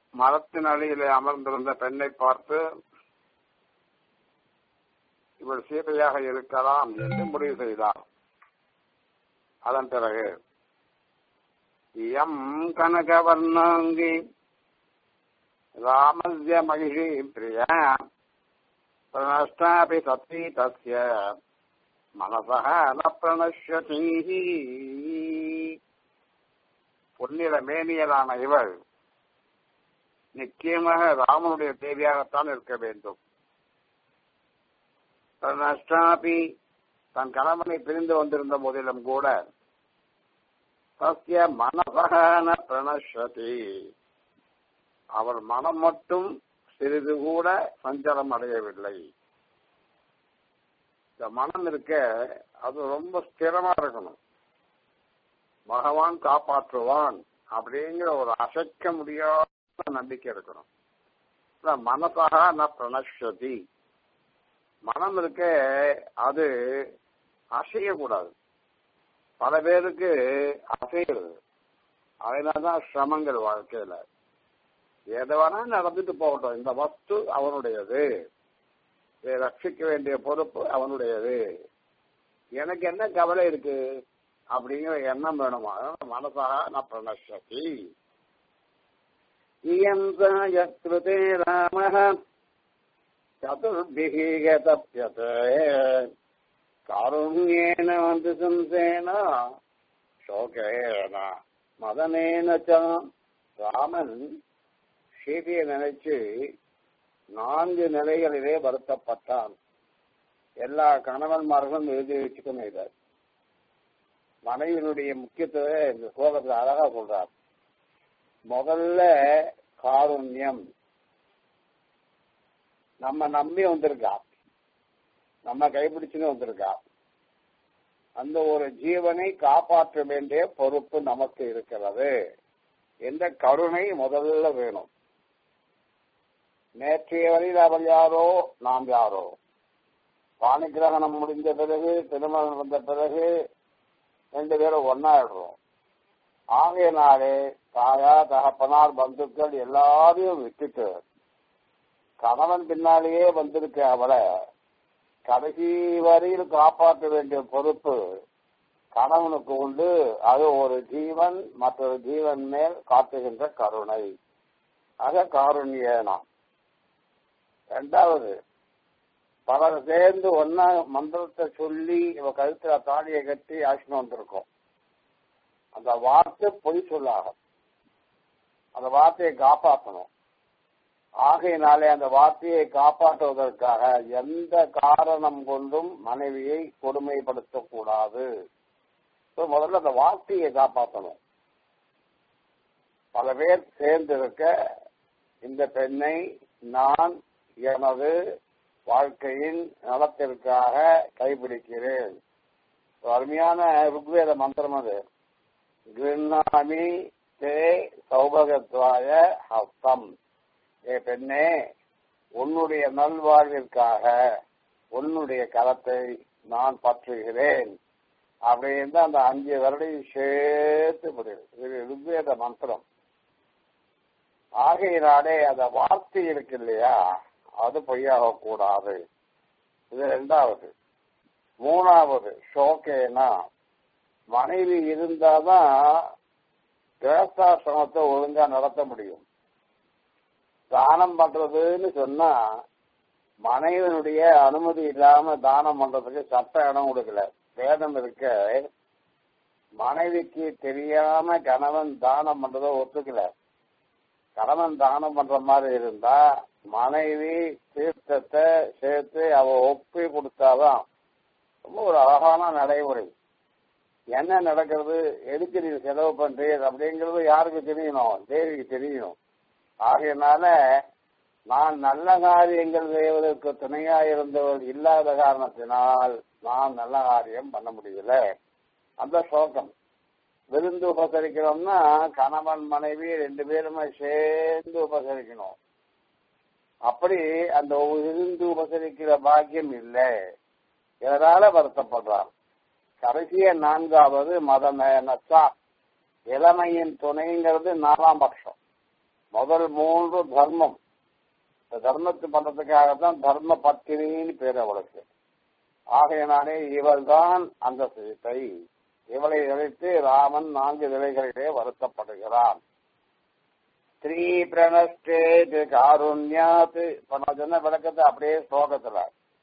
மரத்தின் அடியிலே அமர்ந்திருந்த பெண்ணை பார்த்து இவள் சீதையாக இருக்கலாம் என்று முடிவு செய்தார் அதன் பிறகு இயம் கனகவர்ணாங்கி ராமஸ்ய மகிஷி பிரிய பிரணஷ்டாபி சத்வி தஸ்ய மனசக ந பிரணஷ்யதி பொன்னிற மேனியலான இவள் நிச்சயமாக ராமனுடைய தேவியாகத்தான் இருக்க வேண்டும் நஷ்டாபி தன் கணவனை பிரிந்து வந்திருந்த போதிலும் கூட சத்திய மனசகன பிரணஷதி அவர் மனம் மட்டும் சிறிது கூட சஞ்சலம் அடையவில்லை இந்த மனம் இருக்க அது ரொம்ப ஸ்திரமா இருக்கணும் பகவான் காப்பாற்றுவான் அப்படிங்கிற ஒரு அசைக்க முடியாத நம்பிக்கை இருக்கணும் மனசக ந பிரணஷதி மனம் இருக்க அது அசையக்கூடாது பல பேருக்கு அசைகிறது அதனாலதான் சிரமங்கள் வாழ்க்கையில எதை வேணா நடந்துட்டு போகட்டும் இந்த வஸ்து அவனுடையது இதை ரட்சிக்க வேண்டிய பொறுப்பு அவனுடையது எனக்கு என்ன கவலை இருக்கு அப்படிங்கிற எண்ணம் வேணுமா மனசாக நான் பிரணசதி இயந்தாயத்ருதே ராம चतुर्भिः गतप्यते कारुण्येन वन्दसंसेन शोकेन மதனேன ராமன் சீதையை நினைச்சு நான்கு நிலைகளிலே வருத்தப்பட்டான் எல்லா கணவன்மார்களும் எழுதி வச்சுக்கணும் இதை மனைவியினுடைய முக்கியத்துவ இந்த சோகத்தில் அழகா சொல்றார் முதல்ல காருண்யம் நம்ம நம்பி வந்திருக்கா நம்ம கைப்பிடிச்சுன்னு வந்திருக்கா அந்த ஒரு ஜீவனை காப்பாற்ற வேண்டிய பொறுப்பு நமக்கு இருக்கிறது எந்த கருணை முதல்ல வேணும் நேற்றைய வரையில் அவள் யாரோ நாம் யாரோ பாணிகிரகணம் முடிஞ்ச பிறகு திருமணம் வந்த பிறகு ரெண்டு பேரும் ஒன்னாயிடுறோம் ஆகையினாலே தாயா தகப்பனார் பந்துக்கள் எல்லாரையும் விட்டுட்டு கணவன் பின்னாலேயே வந்திருக்க அவளை கடைசி வரையில் காப்பாற்ற வேண்டிய பொறுப்பு கணவனுக்கு உண்டு அது ஒரு ஜீவன் மற்றொரு ஜீவன் மேல் காட்டுகின்ற கருணை ஆக காருண்யனா ரெண்டாவது பலர் சேர்ந்து ஒன்னா மந்திரத்தை சொல்லி இவ கழுத்துல தாலியை கட்டி ஆசினம் வந்திருக்கோம் அந்த வார்த்தை பொய் சொல்லாகும் அந்த வார்த்தையை காப்பாற்றணும் ஆகையினாலே அந்த வார்த்தையை காப்பாற்றுவதற்காக எந்த காரணம் கொண்டும் மனைவியை கொடுமைப்படுத்தக்கூடாது முதல்ல அந்த வார்த்தையை காப்பாற்றணும் பல பேர் சேர்ந்திருக்க இந்த பெண்ணை நான் எனது வாழ்க்கையின் நலத்திற்காக கைப்பிடிக்கிறேன் அருமையான ருக்வேத மந்திரம் அது கிருண்ணாமி தே சௌபகத்வாய ஹஸ்தம் ஏ பெண்ணே உன்னுடைய நல்வாழ்விற்காக உன்னுடைய கரத்தை நான் பற்றுகிறேன் அப்படின்னு அந்த அஞ்சு வருடையும் சேர்த்து முடியும் இது ருக்வேத மந்திரம் ஆகையினாலே அந்த வார்த்தை இருக்கு இல்லையா அது பொய்யாக கூடாது இது ரெண்டாவது மூணாவது ஷோகேனா மனைவி இருந்தாதான் கிரகஸ்தாசிரமத்தை ஒழுங்கா நடத்த முடியும் தானம் பண்றதுன்னு சொன்னா மனைவனுடைய அனுமதி இல்லாம தானம் பண்றதுக்கு சட்ட இடம் கொடுக்கல வேதம் இருக்க மனைவிக்கு தெரியாம கணவன் தானம் பண்றத ஒத்துக்கல கணவன் தானம் பண்ற மாதிரி இருந்தா மனைவி தீர்த்தத்தை சேர்த்து அவ ஒப்பி கொடுத்தாதான் ரொம்ப ஒரு அழகான நடைமுறை என்ன நடக்கிறது எதுக்கு நீ செலவு பண்றீர் அப்படிங்கிறது யாருக்கு தெரியணும் தேவிக்கு தெரியணும் ஆகையினால நான் நல்ல காரியங்கள் செய்வதற்கு துணையா இருந்தவர் இல்லாத காரணத்தினால் நான் நல்ல காரியம் பண்ண முடியல அந்த சோகம் விருந்து உபசரிக்கிறோம்னா கணவன் மனைவி ரெண்டு பேருமே சேர்ந்து உபசரிக்கணும் அப்படி அந்த விருந்து உபசரிக்கிற பாக்கியம் இல்லை இதனால வருத்தப்படுறார் கடைசிய நான்காவது மத நச்சா இளமையின் துணைங்கிறது நாலாம் பட்சம் முதல் மூன்று தர்மம் இந்த தர்மத்தை பண்றதுக்காகத்தான் தர்ம பத்திரின்னு பேர் அவளுக்கு ஆகையினாலே இவள்தான் அந்த சீத்தை இவளை நினைத்து ராமன் நான்கு நிலைகளிலே வருத்தப்படுகிறான் ஸ்ரீ பிரணஸ்டேது காருண்யாத் இப்ப நான் சொன்ன விளக்கத்தை அப்படியே ஸ்லோகத்துல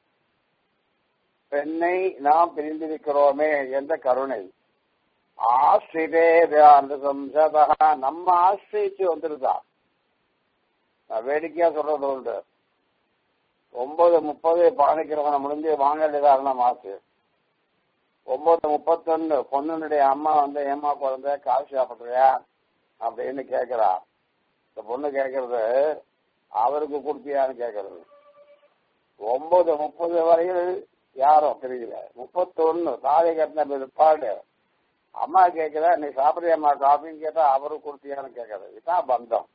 பெண்ணை நாம் பிரிந்திருக்கிறோமே என்ற கருணை ஆசிரியே அந்த சம்சதா நம்ம ஆசிரிச்சு வந்திருக்கா நான் வேடிக்கையா சொல்றது உண்டு ஒன்பது முப்பது பாணிக்கிறவனை முடிஞ்சு வாங்கலிதாரணம் ஆச்சு ஒன்பது முப்பத்தொன்னு பொண்ணுனுடைய அம்மா வந்து ஏமா குழந்தை காசு சாப்பிடுறியா அப்படின்னு கேக்குறா இந்த பொண்ணு கேக்குறது அவருக்கு கொடுத்தியான்னு கேக்குறது ஒன்பது முப்பது வரையில் யாரும் தெரியல முப்பத்தொன்னு தாலி கட்டின பிற்பாடு அம்மா கேட்கிறா நீ சாப்பிடுறியம்மா காஃபின்னு கேட்டா அவருக்கு கொடுத்தியான்னு கேட்கறது இதுதான் பந்தம்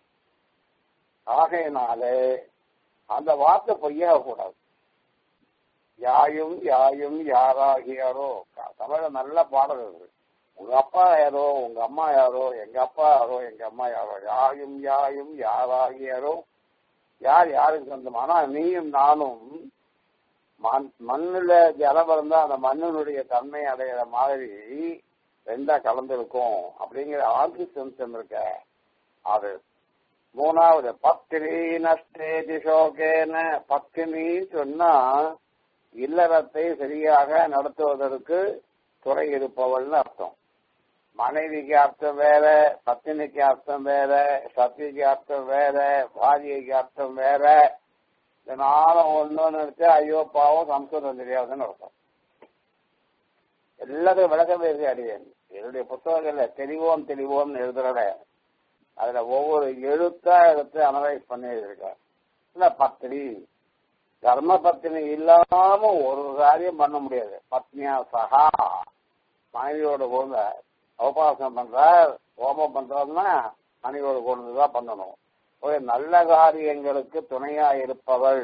ஆகையினாலே அந்த வார்த்தை பொய்யாக கூடாது யாயும் யாயும் யாராகியாரோ தமிழ நல்ல பாடல் இருக்கு உங்க அப்பா யாரோ உங்க அம்மா யாரோ எங்க அப்பா யாரோ எங்க அம்மா யாரோ யாயும் யாயும் யாராகியாரோ யார் யாருக்கு சொந்தம் ஆனா நீயும் நானும் மண் மண்ணுல ஜலம் இருந்தா அந்த மண்ணினுடைய தன்மை அடையிற மாதிரி ரெண்டா கலந்துருக்கும் அப்படிங்கிற ஆர்த்தி சென்சம் இருக்க அது மூணாவது பத்தினி நஷ்டேதி சோகேன பத்தினி சொன்னா இல்லறத்தை சரியாக நடத்துவதற்கு துறை இருப்பவள்னு அர்த்தம் மனைவிக்கு அர்த்தம் வேற பத்தினிக்கு அர்த்தம் வேற சத்திக்கு அர்த்தம் வேற பாரியைக்கு அர்த்தம் வேற இந்த நாளும் ஒண்ணு நினைச்சா ஐயோ பாவம் சம்ஸ்கிருதம் தெரியாதுன்னு அர்த்தம் எல்லாத்துக்கும் விளக்கமே இருக்கு அடியேன் என்னுடைய புத்தகங்கள்ல தெளிவோம் தெளிவோம்னு எழுதுறத அதுல ஒவ்வொரு எழுத்தா எடுத்து அனலைஸ் பண்ணி எழுதியிருக்கார் இல்ல பத்தினி தர்ம பத்தினி இல்லாம ஒரு காரியம் பண்ண முடியாது பத்னியா சகா மனைவியோட கூட உபாசனம் பண்றார் ஹோமம் பண்றோம்னா மனைவியோட கொண்டு தான் பண்ணணும் ஒரு நல்ல காரியங்களுக்கு துணையா இருப்பவள்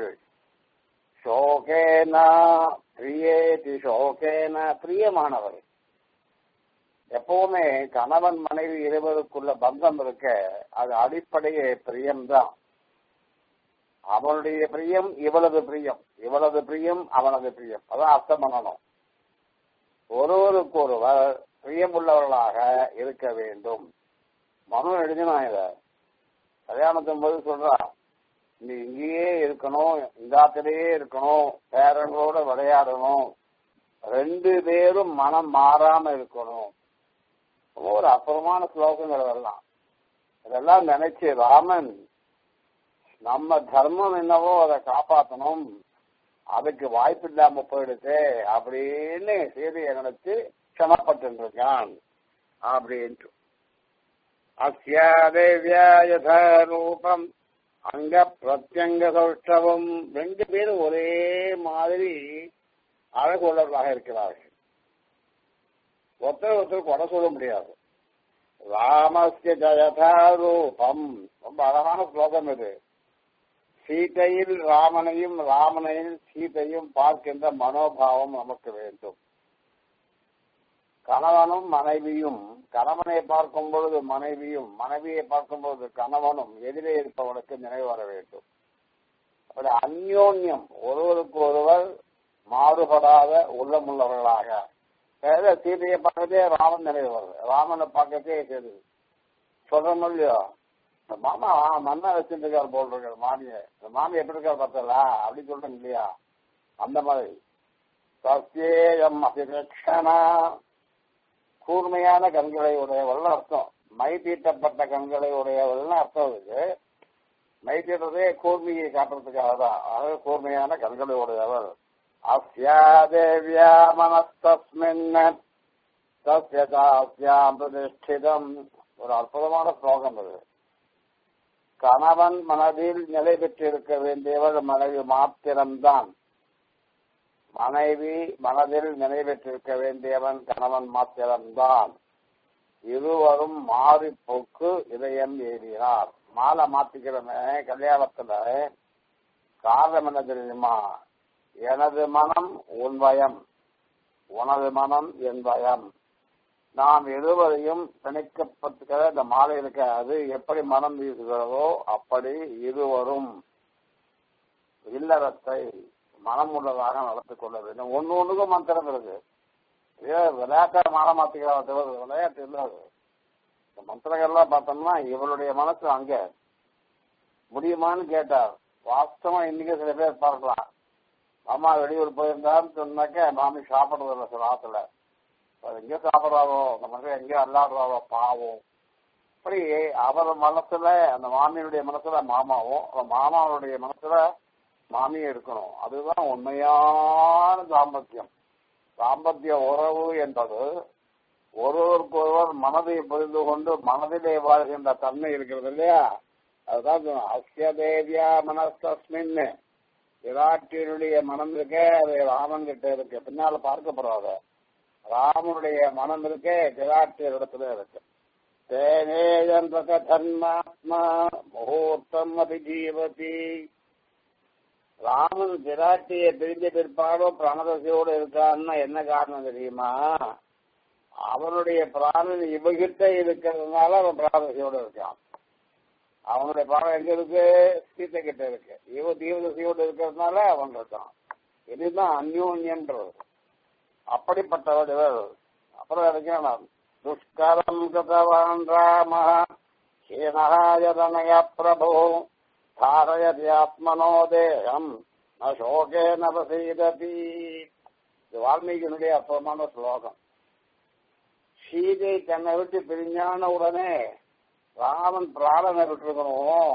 ஷோகேனா பிரியேதி ஷோகேன பிரியமானவள் எப்பவுமே கணவன் மனைவி இருவருக்குள்ள பந்தம் இருக்க அது அடிப்படையே பிரியம்தான் அவனுடைய பிரியம் இவளது பிரியம் இவளது பிரியம் அவனது பிரியம் அதான் அர்த்தம் பண்ணணும் ஒருவருக்கு ஒருவர் பிரியமுள்ளவர்களாக இருக்க வேண்டும் மனு எழுதினான் இத கல்யாணத்தின் போது சொல்றான் நீ இங்கேயே இருக்கணும் இந்தாத்திலேயே இருக்கணும் பேரங்களோட விளையாடணும் ரெண்டு பேரும் மனம் மாறாம இருக்கணும் ஒரு அற்புதமான ஸ்லோகங்கள் எல்லாம் இதெல்லாம் நினைச்சு ராமன் நம்ம தர்மம் என்னவோ அதை காப்பாற்றணும் அதுக்கு வாய்ப்பு இல்லாம போயிடுச்சு அப்படின்னு சீதையை நினைச்சு க்ஷமப்பட்டு இருக்கான் அப்படின்ட்டு அஸ்யா தேவியா யதா ரூபம் அங்க பிரத்யங்க சௌஷ்டவம் ரெண்டு பேரும் ஒரே மாதிரி அழகு உள்ளவர்களாக இருக்கிறார்கள் ஒருத்தர் ஒருத்தர் கொடை சொல்ல முடியாது ராமஸ்ய ஜயதா ரூபம் ரொம்ப அழகான ஸ்லோகம் இது சீதையில் ராமனையும் ராமனையில் சீதையும் பார்க்கின்ற மனோபாவம் நமக்கு வேண்டும் கணவனும் மனைவியும் கணவனை பார்க்கும் பொழுது மனைவியும் மனைவியை பார்க்கும் பொழுது கணவனும் எதிரே இருப்பவனுக்கு நினைவு வர வேண்டும் அப்படி அந்யோன்யம் ஒருவருக்கு ஒருவர் மாறுபடாத உள்ளமுள்ளவர்களாக வேற சீதையை பார்க்கறதே ராமன் நினைவு வருது ராமனை பார்க்கறதே செய்து சொல்றோம் இல்லையோ இந்த மாமா மண்ணா வச்சிருக்காரு போல் இருக்காரு மாமிய இந்த மாமி எப்படி இருக்காரு பார்த்தலா அப்படின்னு சொல்றேன் இல்லையா அந்த மாதிரி சத்தியம் அபிரக்ஷனா கூர்மையான கண்களை உடையவள்னு அர்த்தம் மை தீட்டப்பட்ட கண்களை உடையவள்னு அர்த்தம் இருக்கு மை தீட்டுறதே கூர்மையை காட்டுறதுக்காக தான் அதாவது கூர்மையான கண்களை உடையவள் அஸ்யா தேவியா மனஸ்தஸ்மின் தஸ்ய தாஸ்யாம் பிரதிஷ்டிதம் ஒரு அற்புதமான ஸ்லோகம் இது கணவன் மனதில் நிலை பெற்றிருக்க வேண்டியவள் மனைவி மாத்திரம்தான் மனைவி மனதில் நிறைவேற்றிருக்க வேண்டியவன் கணவன் மாத்திரம்தான் இருவரும் மாறி போக்கு இதயம் ஏறினார் மாலை மாத்திக்கிறமே கல்யாணத்துல காரணம் என்ன தெரியுமா எனது மனம் உன் பயம் உனது மனம் என் பயம் நாம் இருவரையும் பிணைக்கப்பட்டுக்கிற இந்த மாலை இருக்க அது எப்படி மனம் வீசுகிறதோ அப்படி இருவரும் இல்லறத்தை மனம் உள்ளதாக நடத்தி கொள்ள வேண்டும் ஒண்ணு ஒண்ணுக்கும் மந்திரம் இருக்கு இதே விளையாட்டை மாற மாத்திக்கிற விளையாட்டு இல்லாது இந்த மந்திரங்கள்லாம் பார்த்தோம்னா இவளுடைய மனசு அங்க முடியுமான்னு கேட்டார் வாஸ்தவமா இன்னைக்கு சில பேர் பார்க்கலாம் அம்மா வெளியூர் போயிருந்தான்னு சொன்னாக்க மாமி சாப்பிடுறது இல்லை சில ஆத்துல எங்க சாப்பிடுறாரோ அந்த மனுஷன் எங்க அல்லாடுறாரோ பாவம் அப்படி அவர் மனசுல அந்த மாமியினுடைய மனசுல மாமாவும் அந்த மாமாவுடைய மனசுல மாமியும் இருக்கணும் அதுதான் உண்மையான தாம்பத்தியம் தாம்பத்திய உறவு என்பது ஒருவருக்கு ஒருவர் மனதை புரிந்து கொண்டு மனதிலே வாழ்கின்ற தன்மை இருக்கிறது இல்லையா அதுதான் அஸ்ய தேவியா மனஸ்தஸ்மின் விராட்டியனுடைய மனம் இருக்க அது ராமன் கிட்ட இருக்கு பின்னால பார்க்கப்படாத ராமனுடைய மனம் இருக்க விராட்டியர் இடத்துல இருக்கு தேனேயன்ற தன்மாத்மா முகூர்த்தம் அபிஜீவதி ராமன் விராட்டியை பிரிஞ்ச பிற்பாடோ பிரணதசையோடு இருக்கான்னா என்ன காரணம் தெரியுமா அவனுடைய பிராணன் இவகிட்ட இருக்கிறதுனால அவன் பிராணதசையோடு இருக்கான் அவனுடைய பிராணம் எங்க இருக்கு சீத்தை கிட்ட இருக்கு இவ தீவதசையோடு இருக்கிறதுனால அவன் இருக்கான் இதுதான் அந்யோன்யன்றது அப்படிப்பட்டவர் இவர் அப்புறம் இருக்கணும் துஷ்கரம் கதவான் ராம ஹீனகாயதனய பிரபு தாரயதி ஆத்மனோ தேகம் ந சோகே நவசீததி இது வால்மீகியினுடைய அற்புதமான ஸ்லோகம் சீதை தன்னை விட்டு பிரிஞ்சான உடனே ராமன் பிராணனை விட்டுருக்கணும்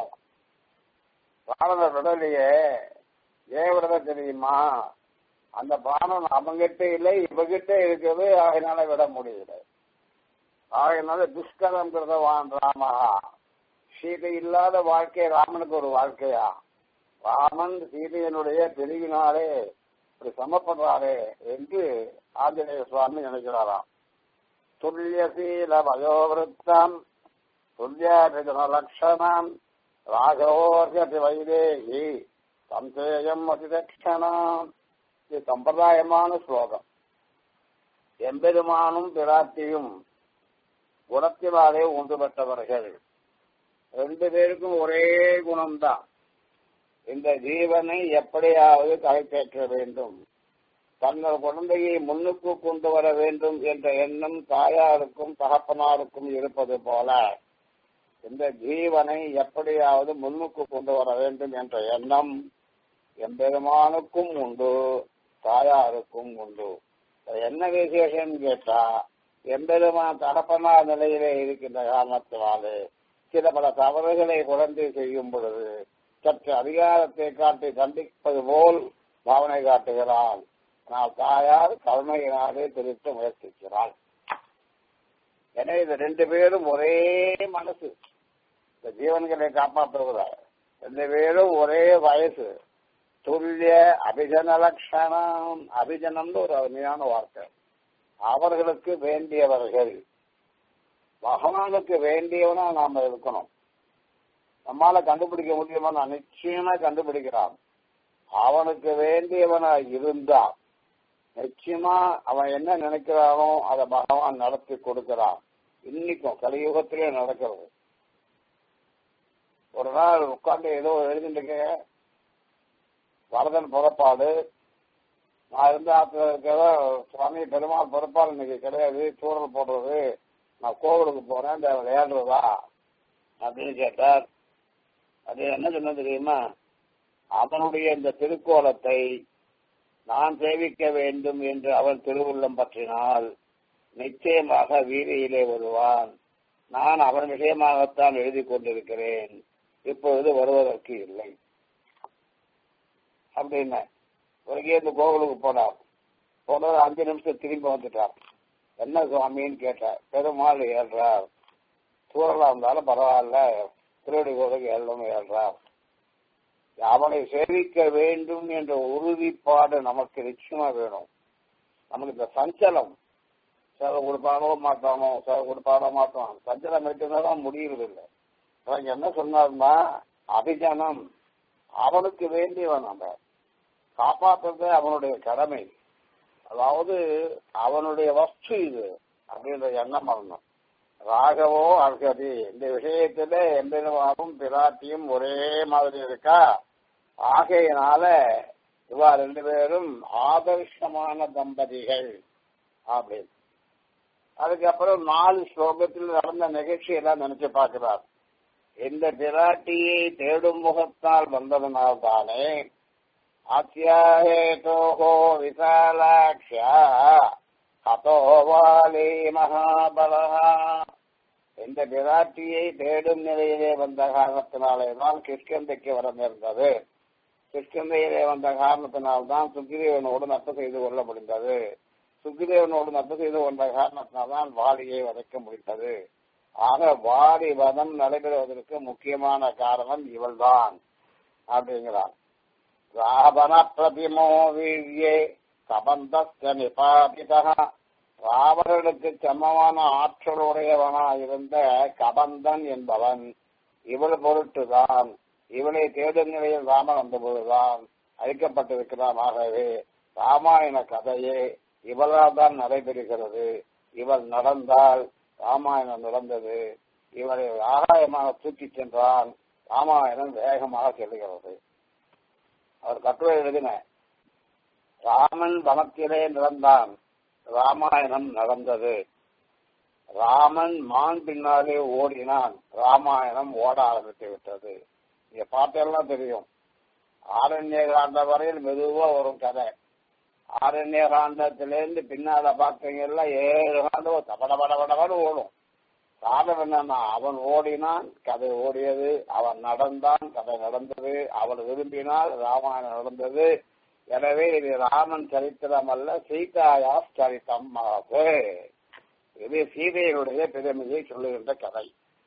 பிராணனை விடலையே ஏன் விடல தெரியுமா அந்த பிராணன் அவங்கிட்ட இல்லை இவகிட்ட இருக்குது ஆகையினால விட முடியல ஆகையினால துஷ்கரம் கிருதவான் ராமஹா சீதை இல்லாத வாழ்க்கை ராமனுக்கு ஒரு வாழ்க்கையா ராமன் சீதையனுடைய பிரிவினாலே இப்படி சமப்படுறாரே என்று ஆஞ்சநேய சுவாமி நினைக்கிறாராம் துல்லியசீல வயோவிருத்தம் துல்லியலட்சணம் ராகவோர்கதி வைதேகி சந்தேயம் அதிதட்சணம் இது சம்பிரதாயமான ஸ்லோகம் எம்பெருமானும் பிராட்டியும் குணத்தினாலே ஒன்று பெற்றவர்கள் ரெண்டு பேருக்கும் ஒரே குணம்தான் இந்த ஜீவனை எப்படியாவது கலைப்பேற்ற வேண்டும் தங்கள் குழந்தையை முன்னுக்கு கொண்டு வர வேண்டும் என்ற எண்ணம் தாயாருக்கும் தகப்பனாருக்கும் இருப்பது போல இந்த ஜீவனை எப்படியாவது முன்னுக்கு கொண்டு வர வேண்டும் என்ற எண்ணம் எம்பெருமானுக்கும் உண்டு தாயாருக்கும் உண்டு என்ன விசேஷம் கேட்டா எம்பெருமான் தகப்பனார் நிலையிலே இருக்கின்ற காரணத்தினாலே சில பல தவறுகளை குழந்தை செய்யும் பொழுது சற்று அதிகாரத்தை காட்டி தண்டிப்பது போல் பாவனை காட்டுகிறாள் ஆனால் தாயார் கருணையினாலே திருத்த முயற்சிக்கிறாள் எனவே இது ரெண்டு பேரும் ஒரே மனசு இந்த ஜீவன்களை காப்பாற்றுகிறார் ரெண்டு பேரும் ஒரே வயசு துல்லிய அபிஜன லட்சணம் அபிஜனம்னு ஒரு அருமையான வார்த்தை அவர்களுக்கு வேண்டியவர்கள் பகவானுக்கு வேண்டியவனா நாம இருக்கணும் நம்மால கண்டுபிடிக்க முடியுமா நான் நிச்சயமா கண்டுபிடிக்கிறான் அவனுக்கு வேண்டியவனா இருந்தா நிச்சயமா அவன் என்ன நினைக்கிறானோ அதை பகவான் நடத்தி கொடுக்கிறான் இன்னைக்கும் கலியுகத்திலே நடக்கிறது ஒரு நாள் உட்கார்ந்து ஏதோ எழுதிட்டு வரதன் புறப்பாடு நான் இருந்த ஆத்துல இருக்கிற சுவாமி பெருமாள் புறப்பாடு இன்னைக்கு கிடையாது சூழல் போடுறது நான் கோவிலுக்கு போறேன் இந்த விளையாடுறதா அப்படின்னு கேட்டார் அது என்ன சொன்ன தெரியுமா அவனுடைய இந்த திருக்கோலத்தை நான் சேவிக்க வேண்டும் என்று அவன் திருவுள்ளம் பற்றினால் நிச்சயமாக வீதியிலே வருவான் நான் அவன் விஷயமாகத்தான் எழுதி கொண்டிருக்கிறேன் இப்பொழுது வருவதற்கு இல்லை அப்படின்னு ஒருங்கே இந்த கோவிலுக்கு போனார் போன ஒரு அஞ்சு நிமிஷம் திரும்பி வந்துட்டார் என்ன சுவாமின்னு கேட்டார் பெருமாள் ஏழ்றார் சூழலா இருந்தாலும் பரவாயில்ல திருவடி கோவிலுக்கு ஏழும் ஏழ்றார் அவனை சேவிக்க வேண்டும் என்ற உறுதிப்பாடு நமக்கு நிச்சயமா வேணும் நமக்கு இந்த சஞ்சலம் சில கொடுப்பானோ மாட்டானோ சில கொடுப்பானோ மாட்டான் சஞ்சலம் இருக்குதான் முடியறது இல்லை அவங்க என்ன சொன்னார்னா அபிஜனம் அவனுக்கு வேண்டியவன் அந்த காப்பாற்றுறது அவனுடைய கடமை அதாவது அவனுடைய வஸ்து இது அப்படின்ற எண்ணம் வரணும் ராகவோ அர்ஹதி இந்த விஷயத்துல எம்பெருமாவும் பிராட்டியும் ஒரே மாதிரி இருக்கா ஆகையினால இவா ரெண்டு பேரும் ஆதர்ஷமான தம்பதிகள் அப்படின்னு அதுக்கப்புறம் நாலு ஸ்லோகத்தில் நடந்த நிகழ்ச்சி எல்லாம் நினைச்சு பார்க்கிறார் இந்த பிராட்டியை தேடும் முகத்தால் வந்ததனால் தானே அத்தியாஹேதோஹோ விசாலாட்சியா ஹதோவாலி மகாபலஹா இந்த பிராட்டியை தேடும் நிலையிலே வந்த காரணத்தினாலே தான் கிஷ்கந்தைக்கு வர நேர்ந்தது கிஷ்கந்தையிலே வந்த காரணத்தினால்தான் சுக்ரீவனோடு நட்பு செய்து கொள்ள முடிந்தது சுக்ரீவனோடு நட்பு செய்து கொண்ட காரணத்தினால்தான் வாலியை வதைக்க முடிந்தது ஆக வாலி வதம் நடைபெறுவதற்கு முக்கியமான காரணம் இவள்தான் அப்படிங்கிறான் ராவண பிரதிமோ வீரியே கபந்தஸ்த நிபாதிதா ராவணனுக்கு சமமான ஆற்றலுடையவனா இருந்த கபந்தன் என்பவன் இவள் பொருட்டுதான் இவளை தேடும் நிலையில் ராமன் வந்தபோதுதான் அழிக்கப்பட்டிருக்கிறான் ஆகவே ராமாயண கதையே இவளால் தான் நடைபெறுகிறது இவள் நடந்தால் ராமாயணம் நடந்தது இவரை ஆகாயமாக தூக்கிச் சென்றால் ராமாயணம் வேகமாக செல்லுகிறது அவர் கட்டுரை எழுதின ராமன் வனத்திலே நடந்தான் ராமாயணம் நடந்தது ராமன் மான் பின்னாலே ஓடினான் ராமாயணம் ஓட ஆரம்பித்து விட்டது நீங்க பார்த்தெல்லாம் தெரியும் ஆரண்ய காண்ட வரையில் மெதுவா வரும் கதை ஆரண்ய காண்டத்திலேருந்து பின்னால பார்த்தீங்கன்னா ஏழு காண்டம் தபட பட படபட ஓடும் காரணம் என்னன்னா அவன் ஓடினான் கதை ஓடியது அவன் நடந்தான் கதை நடந்தது அவன் விரும்பினால் ராமாயணம் நடந்தது எனவே இது ராமன் சரித்திரம் அல்ல சீதாயா சரித்தம் இது சீதையினுடைய பெருமையை சொல்லுகின்ற கதை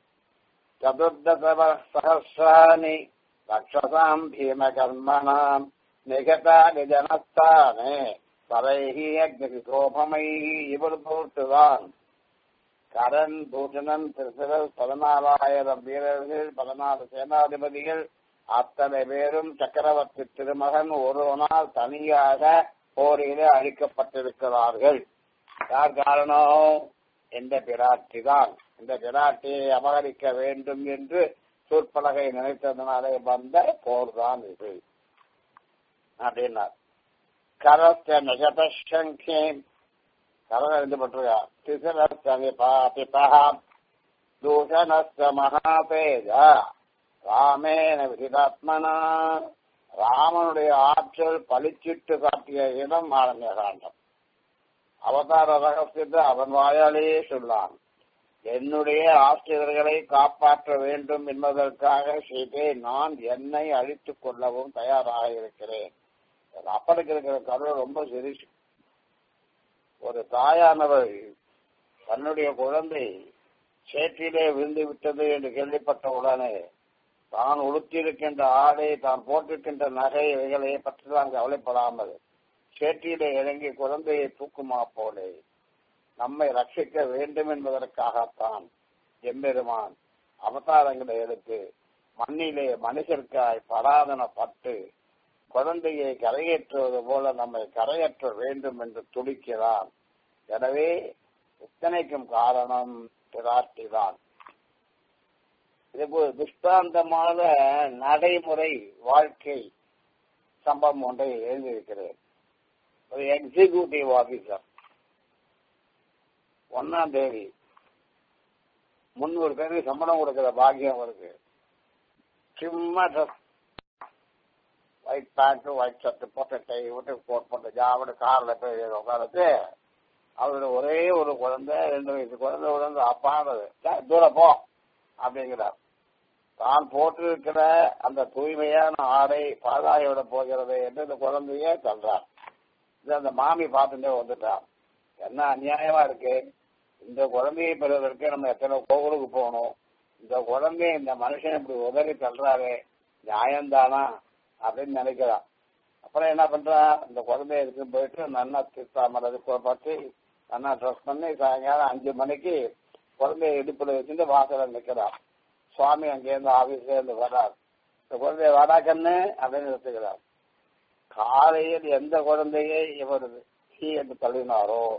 சதுர்தச சகசிராணி ரக்ஷசாம் பீம கர்மணாம் நிகதானி ஜனஸ்தானே பரைஹி அக்னி சோபமைஹி இவர் போட்டுதான் கரண் பூஷணன் திருசிறல் பதினாலாயிரம் வீரர்கள் பதினாலு சேனாதிபதிகள் அத்தனை பேரும் சக்கரவர்த்தி திருமகன் ஒருவனால் தனியாக போரிலே அழிக்கப்பட்டிருக்கிறார்கள் யார் காரணம் இந்த பிராட்டி தான் இந்த பிராட்டியை அபகரிக்க வேண்டும் என்று சூர்பலகை நினைத்ததனாலே வந்த போர் தான் இது அப்படின்னார் கரஸ்த நகதசங்கே கரன் எழுதப்பட்டிருக்கா திசரஸ்தமிபாபிபா தூஷணஸ்த மகாபேஜ ராமேன விதிதாத்மனா ராமனுடைய ஆற்றல் பளிச்சிட்டு காட்டிய இடம் ஆரண்ய காண்டம் அவதார ரகசியத்தை அவன் வாயாலேயே சொல்லான் என்னுடைய ஆசிரியர்களை காப்பாற்ற வேண்டும் என்பதற்காக சீதை நான் என்னை அழித்துக் கொள்ளவும் தயாராக இருக்கிறேன் அப்பனுக்கு இருக்கிற கருவை ரொம்ப சிரிச்சு ஒரு தாயானவர் தன்னுடைய குழந்தை சேற்றிலே விழுந்து விட்டது என்று கேள்விப்பட்ட உடனே தான் உடுத்தியிருக்கின்ற ஆடை தான் போட்டிருக்கின்ற நகை இவைகளை பற்றி தான் கவலைப்படாமல் சேற்றிலே இறங்கி குழந்தையை தூக்குமா போலே நம்மை ரட்சிக்க வேண்டும் என்பதற்காகத்தான் எம்பெருமான் அவதாரங்களை எடுத்து மண்ணிலே மனுஷருக்காய் பராதன பட்டு குழந்தையை கரையேற்றுவது போல நம்மை கரையற்ற வேண்டும் என்று துடிக்கிறான் எனவே இத்தனைக்கும் காரணம் பிராட்டிதான் இதுக்கு ஒரு துஷ்டாந்தமான நடைமுறை வாழ்க்கை சம்பவம் ஒன்றை எழுதியிருக்கிறேன் ஒரு எக்ஸிகியூட்டிவ் ஆபீசர் ஒன்னாம் தேதி முன்னூறு பேருக்கு சம்பளம் கொடுக்கிற பாக்கியம் இருக்கு சும்மா dress white pant white shirt போட்ட டை விட்டு கோட் போட்ட ஜாவோட கார்ல போய் உட்காந்துட்டு அவரோட ஒரே ஒரு குழந்தை ரெண்டு வயசு குழந்தை உடனே அப்பானது தூரம் போ அப்படிங்கிறார் தான் போட்டிருக்கிற அந்த தூய்மையான ஆடை பாதாயோட போகிறது என்று இந்த குழந்தைய சொல்றார் இது அந்த மாமி பார்த்துட்டே வந்துட்டான் என்ன அநியாயமா இருக்கு இந்த குழந்தையை பெறுவதற்கு நம்ம எத்தனை கோவிலுக்கு போகணும் இந்த குழந்தைய இந்த மனுஷன் இப்படி உதறி தள்ளுறாரு நியாயம்தானா அப்படின்னு நினைக்கிறான் அப்புறம் என்ன பண்றான் இந்த குழந்தைய எடுத்து போயிட்டு நன்னா திருத்தாமரை பற்றி நன்னா ட்ரெஸ் பண்ணி சாயங்காலம் அஞ்சு மணிக்கு குழந்தைய இடுப்புல வச்சுட்டு வாசல நிக்கிறான் சுவாமி அங்கேருந்து ஆபீஸ்ல இருந்து வர்றார் இந்த குழந்தைய வாடா கண்ணு அப்படின்னு நிறுத்துக்கிறார் காலையில் எந்த குழந்தையை இவர் சீ என்று தள்ளினாரோ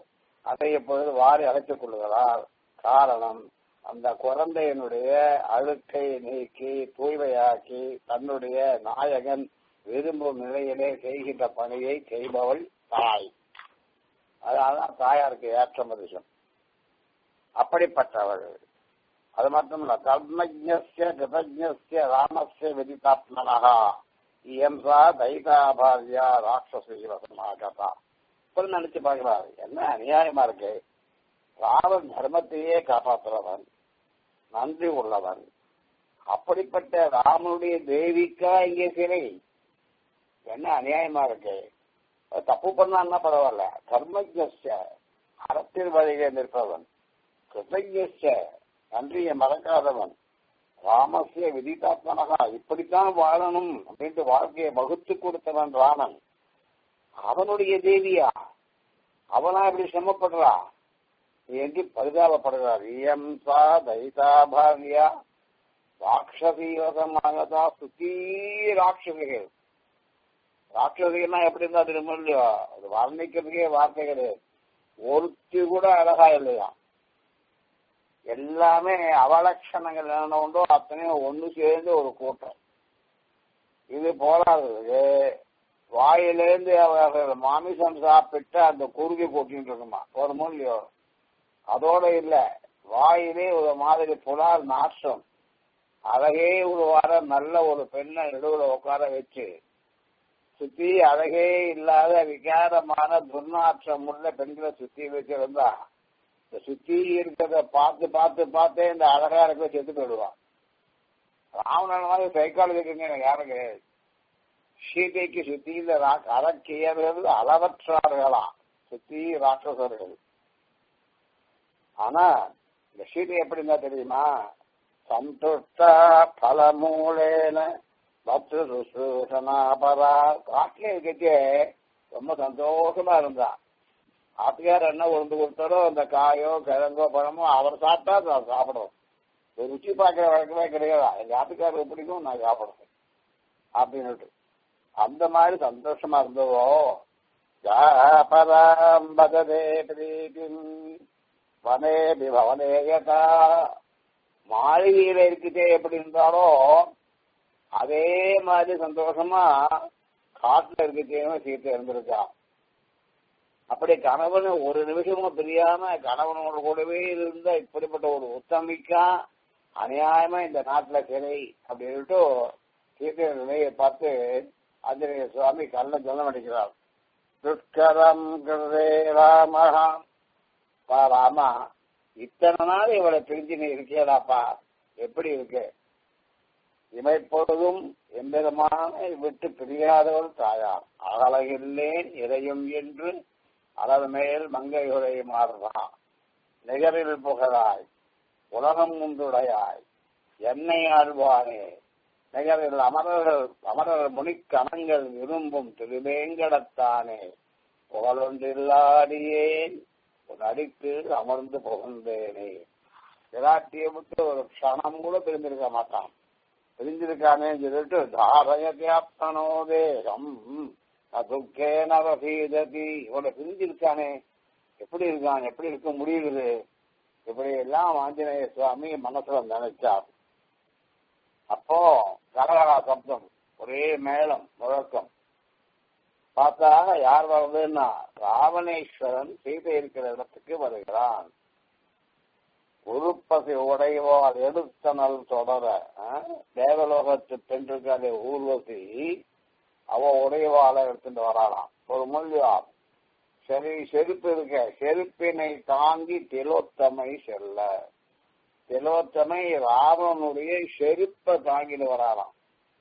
அதை இப்பொழுது வாரி அழைத்துக் கொள்கிறார் காரணம் அந்த குழந்தையினுடைய அழுக்கை நீக்கி தூய்மையாக்கி தன்னுடைய நாயகன் விரும்பும் நிலையிலே செய்கின்ற பணியை செய்பவள் தாய் அதனால்தான் தாயாருக்கு ஏற்ற மதிஷம் அப்படிப்பட்டவள் அது மட்டுமல்ல கர்மஜ்ய கிருதஜ்ய ராமஸ்ய விதிதாத்மனகா இயம்சா தைதாபாரியா ராட்சசீவசமாகதா இப்ப நினைச்சு பார்க்கிறாரு என்ன அநியாயமா இருக்கு ராமன் தர்மத்தையே காப்பாற்றுறவன் நன்றி உள்ளவன் அப்படிப்பட்ட ராமனுடைய தேவிக்கா இங்கே சிறை என்ன அநியாயமா இருக்கு தப்பு பண்ணான்னா பரவாயில்ல கர்மஜ்ய அறத்தில் வழியிலே நிற்பவன் கிருதஜ்ய நன்றியை மறக்காதவன் ராமசிய விதிதாத்மனகா இப்படித்தான் வாழணும் அப்படின்ட்டு வாழ்க்கையை வகுத்து கொடுத்தவன் ராமன் அவனுடைய தேவியா அவனா இப்படி சிரமப்படுறா என்று பரிதாபப்படுகிறார் இயம் சா தைதாபாரியா ராட்சசீவசமாகதா சுத்தி ராட்சசிகள் ராட்சசிகள்னா எப்படி இருந்தா தெரியுமா இல்லையோ அது வர்ணிக்கிறதுக்கே வார்த்தை கிடையாது ஒருத்தி கூட அழகா இல்லையா எல்லாமே அவலட்சணங்கள் என்ன உண்டோ அத்தனையும் ஒண்ணு சேர்ந்து ஒரு கூட்டம் இது போராது வாயிலேருந்து அவர்கள் மாமிசம் சாப்பிட்டு அந்த குருவி கூட்டிட்டு இருக்குமா ஒரு மூலியோ அதோட இல்ல வாயிலே ஒரு மாதிரி புலால் நாற்றம் அழகே ஒரு வாரம் நல்ல ஒரு பெண்ணை நடுவுல உட்கார வச்சு சுத்தி அழகே இல்லாத விகாரமான துர்நாற்றம் உள்ள பெண்களை சுத்தி வச்சிருந்தா இந்த சுத்தி இருக்கிறத பார்த்து பார்த்து பார்த்தே இந்த அழகா இருக்க செத்து போயிடுவான் ராவணன் மாதிரி சைக்காலஜிக்குங்க எனக்கு யாரும் கிடையாது சீதைக்கு சுத்தி இந்த அறக்கியவர்கள் அளவற்றார்களாம் சுத்தி ராட்சசர்கள் ஆனா இந்த சீதை எப்படி இருந்தா தெரியுமா சந்துஷ்டா பலமூலேன பத்ரு சுசூஷனாபரா காட்டிலே இருக்கே ரொம்ப சந்தோஷமா இருந்தான் ஆத்துக்கார் என்ன உருந்து கொடுத்தாரோ அந்த காயோ கிழங்கோ பழமோ அவர் சாப்பிட்டா நான் சாப்பிடுவோம் ருச்சி பார்க்கிற வழக்கமே கிடையாது எங்க ஆத்துக்காரருக்கு பிடிக்கும் நான் சாப்பிடுவேன் அப்படின்னுட்டு அந்த மாதிரி சந்தோஷமா இருந்ததோ பரம்பதே பிரீதிம் வனே பவனேயதா மாளிகையில இருக்கிட்டே எப்படி இருந்தாலோ அதே மாதிரி சந்தோஷமா காட்டுல இருக்கச்சேவும் சீத்தை இருந்திருக்கான் அப்படி கணவன் ஒரு நிமிஷமும் தெரியாம கணவனோட கூடவே இருந்தா இப்படிப்பட்ட ஒரு உத்தமிக்கா அநியாயமா இந்த நாட்டுல சிறை அப்படின்ட்டு சீத்தை நிலையை பார்த்து ஆஞ்சநேய சுவாமி கல்ல ஜலம் அடிக்கிறார் துஷ்கரம் கிருதே ராமஹா பா ராமா இத்தனை நாள் இவளை பிரிஞ்சு நீ இருக்கேடாப்பா எப்படி இருக்கு இமைப்பொழுதும் எம்பெருமான விட்டு பிரியாதவள் தாயார் அகலகில்லேன் இறையும் என்று அளவு மேல் மங்கை உரை மாறுறான் நிகரில் புகழாய் உலகம் முந்துடையாய் என்னை ஆழ்வானே நிகரில் அமரர்கள் அமரர் முனிக்கணங்கள் விரும்பும் திருவேங்கடத்தானே புகழொன்றில்லாடியேன் உன் அடிக்கு அமர்ந்து புகழ்ந்தேனே விராட்டியை விட்டு ஒரு க்ஷணம் கூட பிரிந்திருக்க மாட்டான் பிரிஞ்சிருக்கானே சொல்லிட்டு தாரயத்யாப்தனோ தேகம் துக்கே நவசீததி இவனை பிரிஞ்சிருக்கானே எப்படி இருக்கான் எப்படி இருக்க முடியுது இப்படி எல்லாம் ஆஞ்சநேய சுவாமி மனசுல நினைச்சார் அப்போ கரகரா சப்தம் ஒரே மேளம் முழக்கம் பார்த்தா யார் வர்றதுன்னா ராவணேஸ்வரன் சீதை இருக்கிற இடத்துக்கு வருகிறான் உருப்பசி உடைவார் எடுத்தனல் தொடர தேவலோகத்து பெண்களுக்கு ஊர்வசி அவ உடையவாள எடுத்துட்டு வராளாம் ஒரு மொழியாம் சரி செருப்பு இருக்க செருப்பினை தாங்கி திலோத்தமை செல்ல திலோத்தமை ராவனுடைய செருப்பை தாங்கிட்டு வராளாம்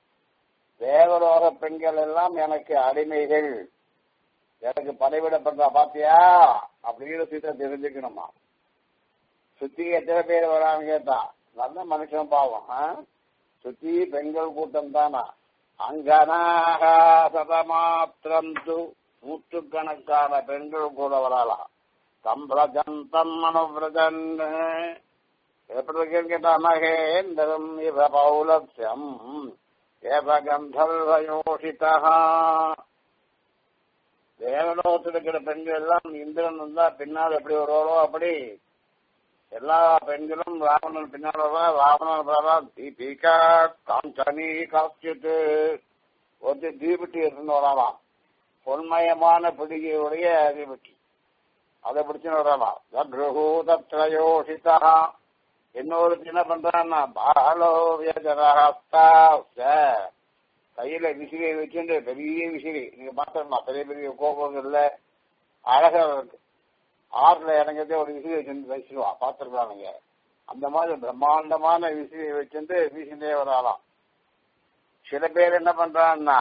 தேவலோக பெண்கள் எல்லாம் எனக்கு அடிமைகள் எனக்கு படைவிடப்பட்ட பாத்தியா அப்படின்னு சீத்தை தெரிஞ்சுக்கணுமா சுத்தி எத்தனை பேர் வரான்னு கேட்டா நல்ல மனுஷன் பாவம் சுத்தி பெண்கள் கூட்டம் தானா அங்கனாக சதமாத்திரம் து நூற்றுக்கணக்கான பெண்கள் கூட வரலாம் தம்பிரஜந்தம் மனுவிரஜன் எப்படி இருக்குன்னு கேட்டா மகேந்திரம் இவ பௌலட்சம் ஏவ கந்தர்வயோஷிதா தேவலோகத்தில் இருக்கிற பெண்கள் எல்லாம் இந்திரன் வந்தா பின்னால் எப்படி வருவாரோ அப்படி எல்லா பெண்களும் ராவணன் பின்னால் வருவா ராவணன் வரா தீபிகா காஞ்சனி காஸ்டிட்டு ஒரு தீபட்டி எடுத்துன்னு வரலாம் பொன்மயமான பிடிகையுடைய தீபட்டி அதை பிடிச்சுன்னு வரலாம் தத்ரயோஷிதா இன்னொரு என்ன பண்றான்னா பாலோ வியஜரஹஸ்தா கையில விசிறியை வச்சுட்டு பெரிய விசிறி நீங்க பார்த்தோம்னா பெரிய பெரிய கோபங்கள்ல அழகா இருக்கு ஆறுல இறங்கதே ஒரு விசிறி வச்சுட்டு வச்சிருவான் பார்த்துருக்கலாம் நீங்க அந்த மாதிரி பிரம்மாண்டமான விசிறியை வச்சுட்டு வீசிட்டே வராலாம் சில பேர் என்ன பண்றான்னா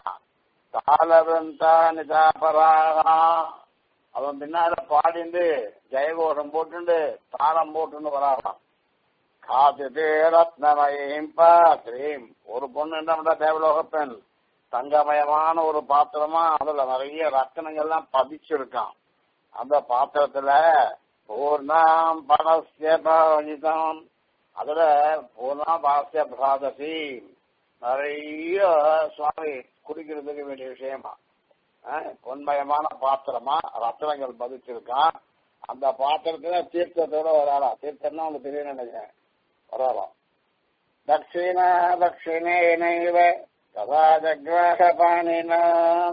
தாளவன் தாபராகா அவன் பின்னால பாடிண்டு ஜெயகோஷம் போட்டுண்டு தாளம் போட்டுன்னு வராலாம் காத்து ரத்னமயம் பாத்திரீம் ஒரு பொண்ணு என்ன பண்றா தேவலோக பெண் தங்கமயமான ஒரு பாத்திரமா அதுல நிறைய ரத்தனங்கள்லாம் பதிச்சிருக்கான் அந்த பாத்திரத்துல பூர்ணாம் பணசிய பாவிதம் அதுல பூர்ணா பாசிய பிராதசி நிறைய சுவாமி குடிக்கிறதுக்கு வேண்டிய விஷயமா பொன்மயமான பாத்திரமா ரத்தனங்கள் பதிச்சிருக்கான் அந்த பாத்திரத்துல தீர்த்தத்தோட வராளா தீர்த்தம்னா உங்களுக்கு தெரியும் நினைக்கிறேன் வராலாம் தட்சிண தட்சிணேனைவ கதா ஜக்வாக பாணினா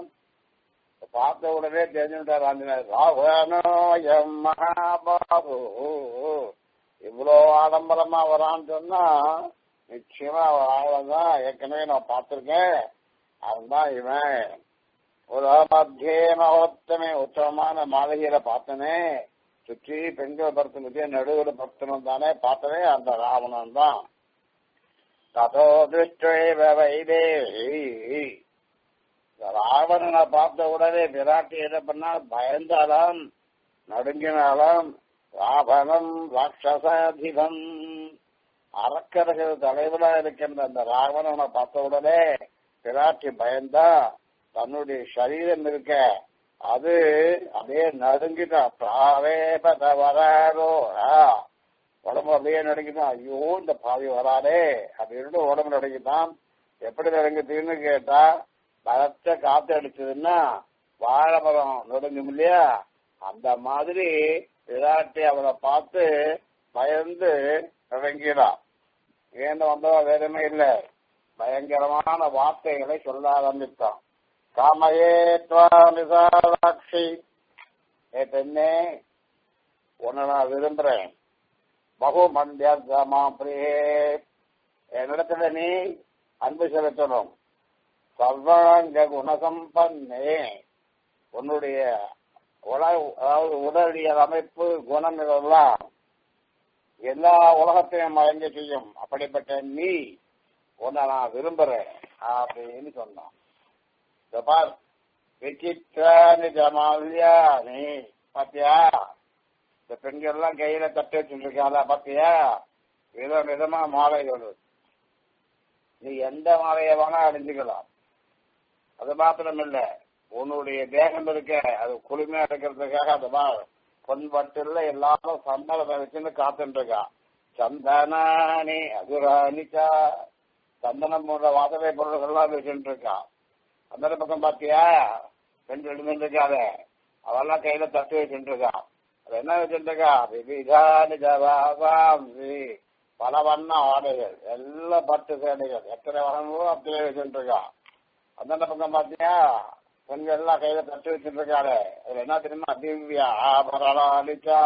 பார்த்த உடனே தெரிஞ்சுட்டார் ஆஞ்சநேயர் ராவணோயம் மகாபாபு இவ்வளோ ஆடம்பரமா வரான்னு சொன்னா நிச்சயமா ஆளதான் ஏற்கனவே நான் பார்த்திருக்கேன் அவன் தான் இவன் ஒரு மத்திய மகோத்தமே உத்தமமான மாளிகையில பார்த்தனே சுற்றி பெண்கள் படுத்துனுக்கு நடுவில் படுத்தணும் தானே பார்த்தனே அந்த ராவணன் தான் ததோ திருஷ்டே வைதேகி ராவணனை பார்த்த உடனே விராட்டி என்ன பண்ணா பயந்தாலும் நடுங்கினாலும் ராவணம் ராட்சசாதிபம் அறக்கர்கள் தலைவரா இருக்கின்ற அந்த ராவணனை பார்த்த உடனே பிராட்டி பயந்தா தன்னுடைய சரீரம் இருக்க அது அப்படியே நடுங்கிட்டான் பிராவேபத வராரோ உடம்பு அப்படியே நடுங்கிட்டான் ஐயோ இந்த பாவி வராரே அப்படின்னு உடம்பு நடுங்கிட்டான் எப்படி நடுங்குதுன்னு கேட்டா பலத்த காத்து அடிச்சதுன்னா வாழைமரம் நடுங்கும் இல்லையா அந்த மாதிரி விராட்டி அவரை பார்த்து பயந்து நடுங்கிறான் ஏன்னு வந்தவா வேறமே இல்லை பயங்கரமான வார்த்தைகளை சொல்ல ஆரம்பித்தான் காமையே விசாலாட்சி ஏ பெண்ணே உன்னை நான் விரும்புறேன் பகு மந்தியமா பிரியே என்னிடத்துல நீ அன்பு செலுத்தணும் சர்வாங்க குணசம்பன்னே உன்னுடைய உல அதாவது உடலியல் அமைப்பு குணம் இதெல்லாம் எல்லா உலகத்தையும் மயங்க செய்யும் அப்படிப்பட்ட நீ உன்னை நான் விரும்புறேன் அப்படின்னு சொன்னான் இந்த பார் விசித்ரா நிஜமாலியா நீ பாத்தியா இந்த பெண்கள் எல்லாம் கையில தட்டு வச்சுட்டு இருக்காளா பாத்தியா விதம் விதமா மாலைகள் நீ எந்த மாலையை வேணா அணிஞ்சுக்கலாம் அது மாத்திரம் இல்ல உன்னுடைய தேகம் இருக்க அது குளுமையா இருக்கிறதுக்காக அது பொன் பட்டுல எல்லாரும் சம்மதத்தை வச்சுன்னு காத்துட்டு இருக்கா சந்தனானி அதுராணிச்சா சந்தனம் போன்ற வாசனை பொருள்கள்லாம் வச்சுட்டு இருக்கா அந்த பக்கம் பாத்தியா பெண் எழுந்துட்டு இருக்காத அவெல்லாம் கையில தட்டு வச்சுட்டு இருக்கா அது என்ன வச்சுட்டு இருக்கா விவிதானி ஜவாசி பல வண்ண ஆடைகள் எல்லாம் பட்டு சேலைகள் எத்தனை வண்ணங்களோ அத்தனை வச்சுட்டு இருக்கா அந்த பக்கம் பாத்தியா பெண்கள் எல்லாம் கையில தட்டு வச்சுட்டு இருக்காரு அதுல என்ன தெரியுமா திவ்யா ஆபரணாலிச்சா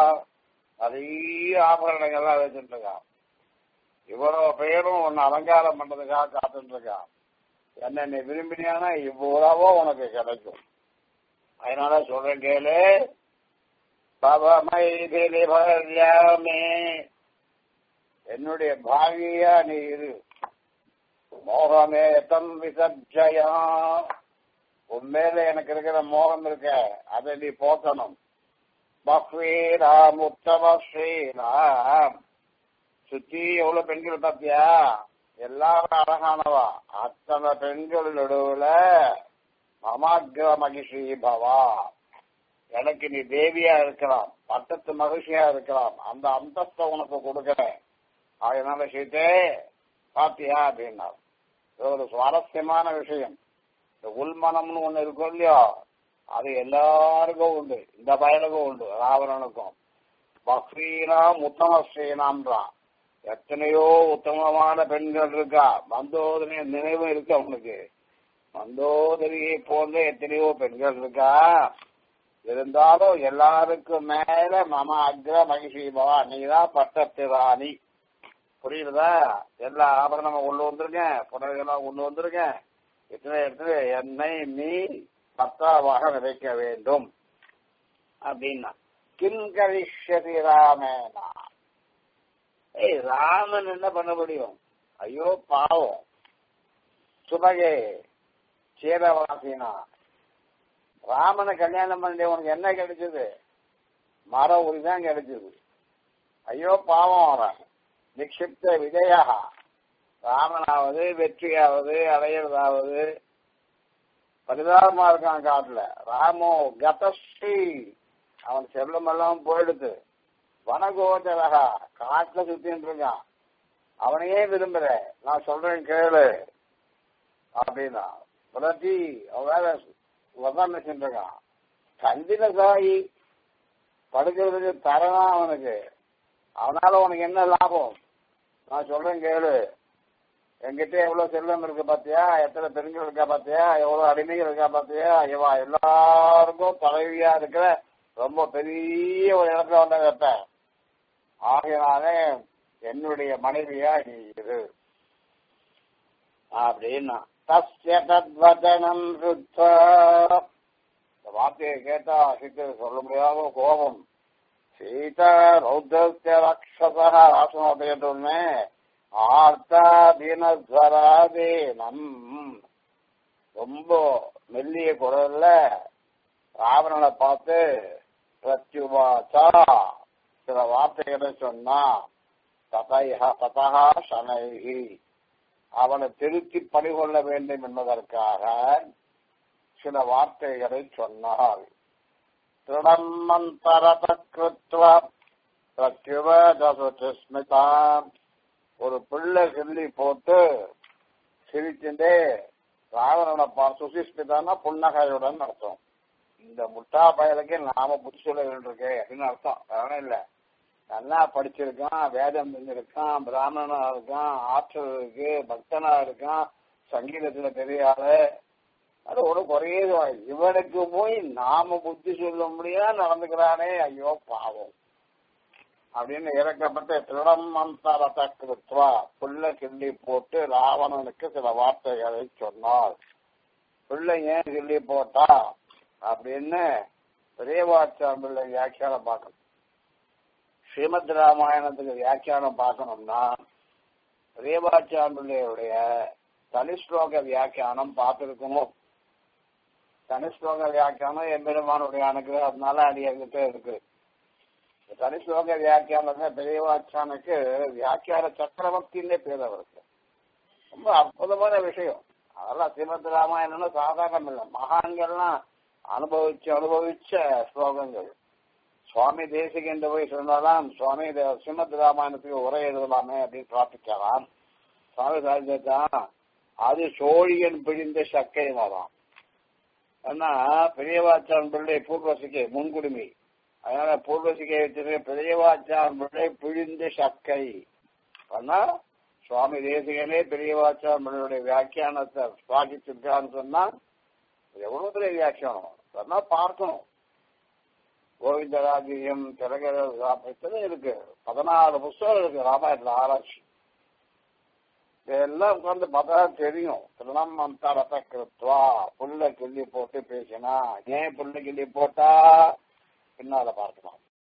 நிறைய ஆபரணங்கள்லாம் வச்சுட்டு இருக்கான் இவ்வளவு பேரும் உன்னை அலங்காரம் பண்றதுக்காக காத்துட்டு இருக்கான் என்ன நீ விரும்பினியானா இவ்வளவோ உனக்கு கிடைக்கும் அதனால சொல்றேன் கேளு பவமைதிலிபர்யாமே என்னுடைய பாவியா நீ இரு மோகமே தம் விசர்ஜயா உண்மையில எனக்கு இருக்கிற மோகம் இருக்க அதை நீ போக்கணும் பக்வீராம் உத்தம ஸ்ரீராம் சுத்தி எவ்வளவு பெண்கள் பார்த்தியா எல்லாரும் அழகானவா அத்தனை பெண்கள் நடுவுல மமாகிர மகிஷி பவா எனக்கு நீ தேவியா இருக்கலாம் பட்டத்து மகிழ்ச்சியா இருக்கலாம் அந்த அந்தஸ்தை உனக்கு கொடுக்கிறேன் அதனால சீத்தே பாத்தியா அப்படின்னா இது ஒரு சுவாரஸ்யமான விஷயம் இந்த உள்மனம்னு ஒண்ணு இருக்கும் இல்லையோ அது எல்லாருக்கும் உண்டு இந்த பயலுக்கும் உண்டு ராவணனுக்கும் பக்ரீனாம் உத்தம ஸ்ரீனாம்ன்றான் எத்தனையோ உத்தமமான பெண்கள் இருக்கா மந்தோதரிய நினைவு இருக்கு அவனுக்கு மந்தோதரியை போன்ற எத்தனையோ பெண்கள் இருக்கா இருந்தாலும் எல்லாருக்கும் மேல மம அக்ர மகிஷி பவா நீதான் பட்டத்து ராணி புரியுதா எல்லா ஆபரணமும் கொண்டு வந்திருக்கேன் புடவைகள்லாம் கொண்டு வந்திருக்கேன் இத்தனை இடத்துல என்னை நீ பத்தாவாக விதைக்க வேண்டும் அப்படின்னா கிங்கரிஷதி ராமேனா ஏய் ராமன் என்ன பண்ண முடியும் ஐயோ பாவம் சுபகே சீரவாசினா ராமனை கல்யாணம் பண்ணி உனக்கு என்ன கிடைச்சது மர உரி தான் கிடைச்சது ஐயோ பாவம் அவன் நிக்ஷிப்த விஜயா ராமனாவது வெற்றியாவது அடையிறதாவது பரிதாபமா இருக்கான் காட்டுல ராமோ கதஸ்ரீ அவன் செல்வமெல்லாம் போயிடுது வனகோதரகா காட்டுல சுத்தின்னு இருக்கான் அவனையே விரும்புற நான் சொல்றேன் கேளு அப்படின்னா புரட்டி அவன் வேற உட்காந்து சென்றிருக்கான் கந்தின சாயி படுக்கிறதுக்கு தரலாம் அவனுக்கு அவனால உனக்கு என்ன லாபம் நான் சொல்றேன் கேளு என்கிட்ட எவ்வளவு செல்வம் இருக்கு பாத்தியா எத்தனை பெண்கள் இருக்கா பாத்தியா எவ்வளவு அடிமைகள் இருக்கா பாத்தியா இவா எல்லாருக்கும் தலைவியா இருக்கிற ரொம்ப பெரிய ஒரு இடத்துல வந்த வைப்பேன் ஆகையினாலே என்னுடைய மனைவியா நீ இரு அப்படின்னா தஸ்ய தத்வதனம் சுத்தா இந்த வார்த்தையை கேட்டா சீக்கிரம் சொல்ல முடியாத கோபம் சீதா ரௌத்ரஸ்ய ராட்சசா ராசனத்தை கேட்டோடனே ஆர்த்தாதீனஸ்வராதீனம் ரொம்ப மெல்லிய குரல்ல ராவணனை பார்த்து பிரத்யுவாச்சா சில வார்த்தைகளை சொன்னா ததைஹ ததா சனைகி அவனை திருத்தி பணிகொள்ள வேண்டும் என்பதற்காக சில வார்த்தைகளை சொன்னார் திருடம் மந்தரத கிருத்வ பிரத்யுவதசுஸ்மிதாம் ஒரு பிள்ளை சொல்லி போட்டு சிரிச்சுட்டே ராவணனை பார்த்து சுசிஸ்மிதான்னா புன்னகையுடன் அர்த்தம் இந்த முட்டா பயலுக்கு நாம புத்தி சொல்ல வேண்டியிருக்கு அப்படின்னு அர்த்தம் வேற இல்ல நல்லா படிச்சிருக்கான் வேதம் தெரிஞ்சிருக்கான் பிராமணனா இருக்கான் ஆற்றல் இருக்கு பக்தனா இருக்கான் சங்கீதத்துல பெரிய ஆளு அது ஒரு குறையே இவனுக்கு போய் நாம புத்தி சொல்ல முடியாது நடந்துக்கிறானே ஐயோ பாவம் அப்படின்னு இறக்கப்பட்ட திருடம் மந்தரத கிருத்வா புள்ள கிள்ளி போட்டு ராவணனுக்கு சில வார்த்தைகளை சொன்னார் பிள்ளை ஏன் கிள்ளி போட்டா அப்படின்னு பெரியவாச்சான் பிள்ளை வியாக்கியானம் பார்க்கணும் ஸ்ரீமத் ராமாயணத்துக்கு வியாக்கியானம் பார்க்கணும்னா பெரியவாச்சான் பிள்ளையுடைய தனிஸ்லோக வியாக்கியானம் பார்த்திருக்கணும் தனிஸ்லோக வியாக்கியானம் எம்பெருமானுடைய அனுக்கிறதுனால அது எங்கிட்ட இருக்கு தனிஸ்லோக வியாக்கியானம் பெரியவாச்சானுக்கு வியாக்கியான சக்கரவர்த்தின்னே பேர் அவருக்கு ரொம்ப அற்புதமான விஷயம் அதெல்லாம் ஸ்ரீமத் ராமாயணம்னு சாதாரணம் இல்லை மகான்கள்லாம் அனுபவிச்சு அனுபவிச்ச ஸ்லோகங்கள் சுவாமி தேசிகன்ற போய் சொன்னாலாம் சுவாமி ஸ்ரீமத் ராமாயணத்துக்கு உரை எழுதலாமே அப்படின்னு பிரார்த்திக்கலாம் சுவாமி சாதிச்சான் அது சோழியன் பிழிந்த சக்கை மரம் ஏன்னா பெரியவாச்சான் பிள்ளை பூர்வசிக்கை முன்குடுமி அதனால பூர்வசிக்கை வச்சிருக்க பெரியவாச்சான் பிள்ளை பிழிந்த சக்கை ஆனா சுவாமி தேசிகனே பெரியவாச்சான் பிள்ளையுடைய வியாக்கியானத்தை சுவாகிச்சிருக்கான்னு சொன்னா எவ்வளவு பெரிய வியாக்கியானம் சொன்னா பார்க்கணும் கோவிந்தராஜ்யம் திலகர ராமாயணத்துல இருக்கு பதினாறு புஸ்தகம் இருக்கு ராமாயணத்துல ஆராய்ச்சி இதெல்லாம் உட்காந்து பார்த்தா தெரியும் திருணம் மந்தாரத்தை கிருத்வா புல்ல கிள்ளி போட்டு பேசினா ஏன் புல்ல கிள்ளி போட்டா பின்னால பார்க்கலாம்